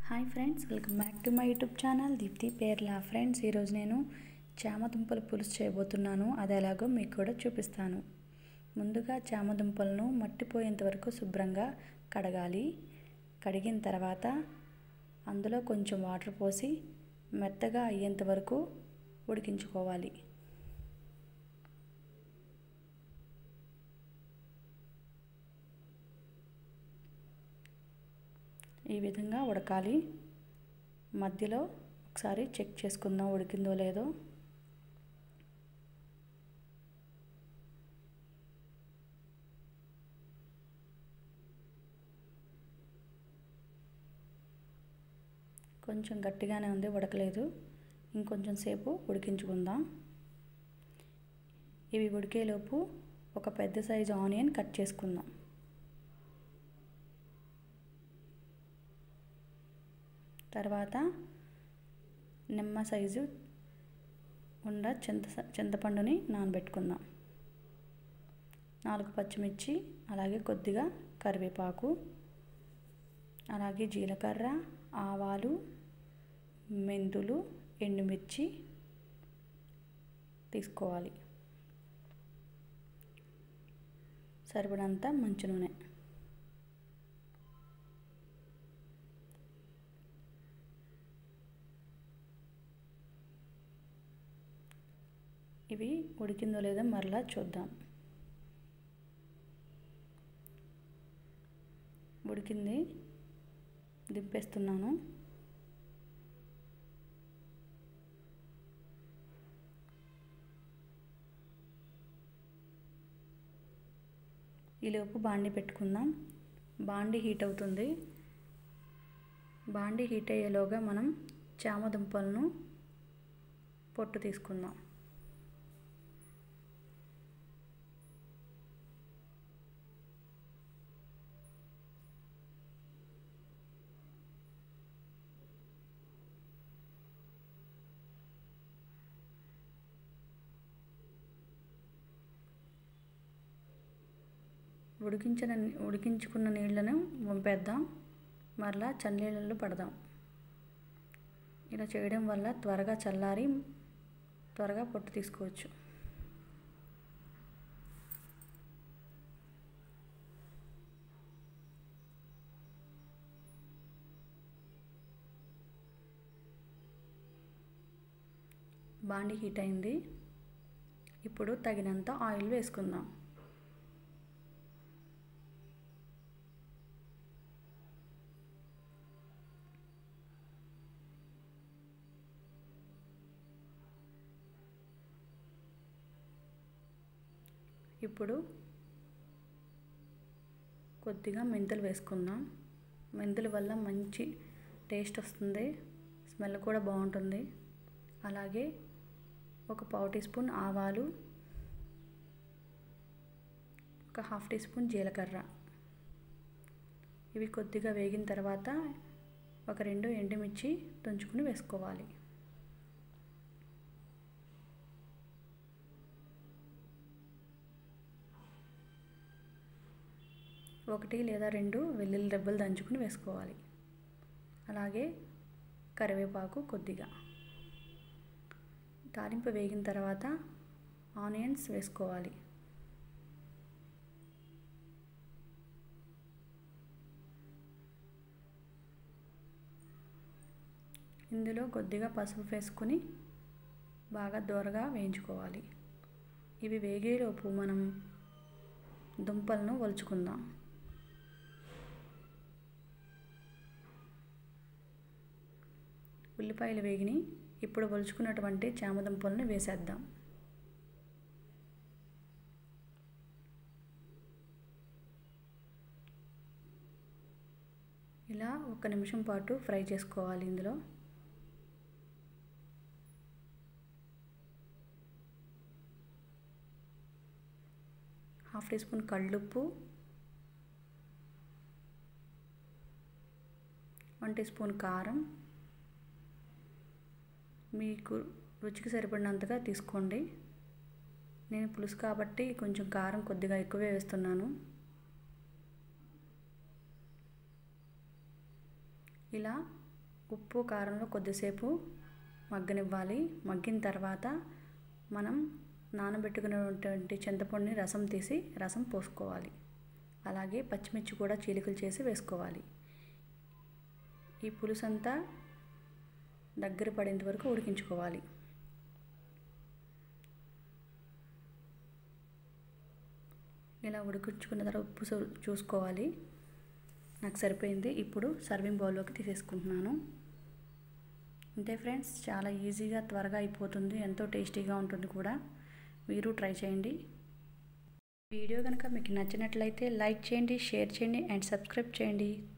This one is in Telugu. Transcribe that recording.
hi friends welcome back to my YouTube channel Deepthi Perla friends ఈరోజు నేను చామదుంపల పులుసు చేయబోతున్నాను అది ఎలాగో మీకు కూడా చూపిస్తాను ముందుగా చామదుంపలను మట్టిపోయేంత వరకు శుభ్రంగా కడగాలి కడిగిన తర్వాత అందులో కొంచెం వాటర్ పోసి మెత్తగా అయ్యేంత వరకు ఉడికించుకోవాలి ఈ విధంగా ఉడకాలి మధ్యలో ఒకసారి చెక్ చేసుకుందాం ఉడికిందో లేదో కొంచెం గట్టిగానే ఉంది ఉడకలేదు ఇంకొంచెం సేపు ఉడికించుకుందాం ఇవి ఉడికేలోపు ఒక పెద్ద సైజు ఆనియన్ కట్ చేసుకుందాం తర్వాత నిమ్మ సైజు ఉండ చింత చింతపండుని నానబెట్టుకుందాం నాలుగు పచ్చిమిర్చి అలాగే కొద్దిగా కరివేపాకు అలాగే జీలకర్ర ఆవాలు మెంతులు ఎండుమిర్చి తీసుకోవాలి సరిపడంత మంచి నూనె ఇవి ఉడికిందో లేదో మరలా చూద్దాం ఉడికింది దింపేస్తున్నాను ఈలోపు బాండి పెట్టుకుందాం బాండి హీట్ అవుతుంది బాండి హీట్ అయ్యేలోగా మనం చామదుంపలను పొట్టు తీసుకుందాం ఉడికించిన ఉడికించుకున్న నీళ్ళను వంపేద్దాం మరలా చన్నీళ్ళలో పడదాం ఇలా చేయడం వల్ల త్వరగా చల్లారి త్వరగా పొట్టు తీసుకోవచ్చు బాండి హీట్ అయింది ఇప్పుడు తగినంత ఆయిల్ వేసుకుందాం ఇప్పుడు కొద్దిగా మెంతులు వేసుకుందాం మెంతుల వల్ల మంచి టేస్ట్ వస్తుంది స్మెల్ కూడా బాగుంటుంది అలాగే ఒక పావు టీ స్పూన్ ఆవాలు ఒక హాఫ్ టీ స్పూన్ జీలకర్ర ఇవి కొద్దిగా వేగిన తర్వాత ఒక రెండు ఎండుమిర్చి తుంచుకుని వేసుకోవాలి ఒకటి లేదా రెండు వెల్లుల్లి రెబ్బలు దంచుకుని వేసుకోవాలి అలాగే కరివేపాకు కొద్దిగా తాలింపు వేగిన తర్వాత ఆనియన్స్ వేసుకోవాలి ఇందులో కొద్దిగా పసుపు వేసుకుని బాగా దూరగా వేయించుకోవాలి ఇవి వేగేలోపు మనం దుంపలను ఒలుచుకుందాం ఉల్లిపాయలు వేగిని ఇప్పుడు ఒలుచుకున్నటువంటి చామదుంపలను వేసేద్దాం ఇలా ఒక నిమిషం పాటు ఫ్రై చేసుకోవాలి ఇందులో హాఫ్ టీ స్పూన్ కళ్ళుప్పు వన్ టీ స్పూన్ కారం మీకు రుచికి సరిపడినంతగా తీసుకోండి నేను పులుసు కాబట్టి కొంచెం కారం కొద్దిగా ఎక్కువే వేస్తున్నాను ఇలా ఉప్పు కారంలో కొద్దిసేపు మగ్గనివ్వాలి మగ్గిన తర్వాత మనం నానబెట్టుకున్నటువంటి చింతపండుని రసం తీసి రసం పోసుకోవాలి అలాగే పచ్చిమిర్చి కూడా చీలికలు చేసి వేసుకోవాలి ఈ పులుసు అంతా దగ్గర పడేంత వరకు ఉడికించుకోవాలి ఇలా ఉడికించుకున్న తర్వాత ఉప్పు చూసుకోవాలి నాకు సరిపోయింది ఇప్పుడు సర్వింగ్ బౌల్లోకి తీసేసుకుంటున్నాను అంతే ఫ్రెండ్స్ చాలా ఈజీగా త్వరగా అయిపోతుంది ఎంతో టేస్టీగా ఉంటుంది కూడా మీరు ట్రై చేయండి వీడియో కనుక మీకు నచ్చినట్లయితే లైక్ చేయండి షేర్ చేయండి అండ్ సబ్స్క్రైబ్ చేయండి